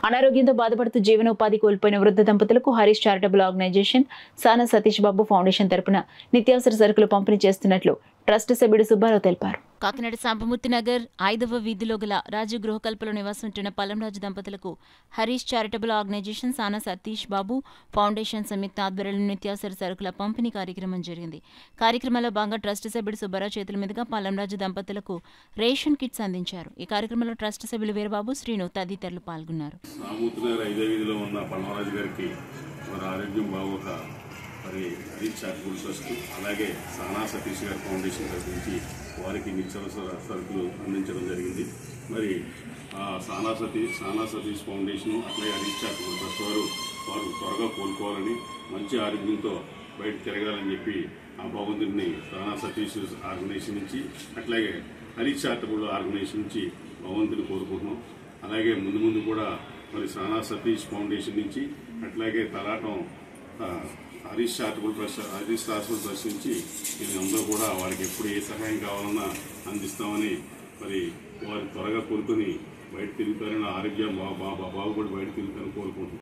అనారోగ్యంతో బాధపడుతూ జీవనోపాధి కోల్పోయిన వృద్ధ దంపతులకు హరీష్ చారిటబుల్ ఆర్గనైజేషన్ సానా సతీష్ బాబు ఫౌండేషన్ తరపున నిత్యావసర సరుకులు పంపిణీ చేస్తున్నట్లు ట్రస్ట్ సభ్యుడు సుబ్బారావు తెలిపారు కాకినాడ సాంబమూర్తి నగర్ ఐదవ వీధిలో గల రాజు గృహకల్పలో నివాసం ఉంటున్న పల్లంరాజు దంపతులకు హరీష్ చారిటబుల్ ఆర్గనైజేషన్ సానా సతీష్ బాబు ఫౌండేషన్ సంయుక్త ఆధ్వర్యంలో నిత్యావసర సరుకుల పంపిణీ కార్యక్రమం జరిగింది కార్యక్రమంలో భాగంగా ట్రస్ట్ సభ్యుడు సుబ్బారావు చేతుల మీదుగా పల్లంరాజు దంపతులకు రేషన్ కిట్స్ అందించారు ఈ కార్యక్రమంలో ట్రస్ట్ సభ్యులు వీరబాబు శ్రీను తదితరులు పాల్గొన్నారు రామూర్తినగర్ ఐదో వీధిలో ఉన్న పల్మరాజు గారికి మరి ఆరోగ్యం బాగోక మరి హరీష్ చారిటబుల్ ట్రస్ట్ అలాగే సానా సతీష్ గారి ఫౌండేషన్ తరఫు నుంచి వారికి నిత్యావసర సరుకులు అందించడం జరిగింది మరి ఆ సానా సతీష్ సానా సతీష్ ఫౌండేషన్ అట్లాగే హరీష్ చారిటబుల్ ట్రస్ట్ వారు వారు త్వరగా కోలుకోవాలని మంచి ఆరోగ్యంతో బయట తిరగాలని చెప్పి ఆ భగవంతుడిని సానా సతీష్ ఆర్గనైజేషన్ నుంచి అట్లాగే హరీష్ చారిటబుల్ ఆర్గనైజేషన్ నుంచి భగవంతుని కోరుకుంటున్నాం అలాగే ముందు ముందు కూడా మరి సానా సతీష్ ఫౌండేషన్ నుంచి అట్లాగే తలాటం ఆ, Harish charitable trust Harish charitable trust నుంచి ఇది అందరూ కూడా వారికి ఎప్పుడు ఏ సహాయం కావాలన్నా అందిస్తామని మరి వారు త్వరగా కోరుకొని బయట తిరుగుతారని ఆరోగ్యం బా బా- బాగుపడి బయట తిరుగుతారని కోరుకుంటున్నాం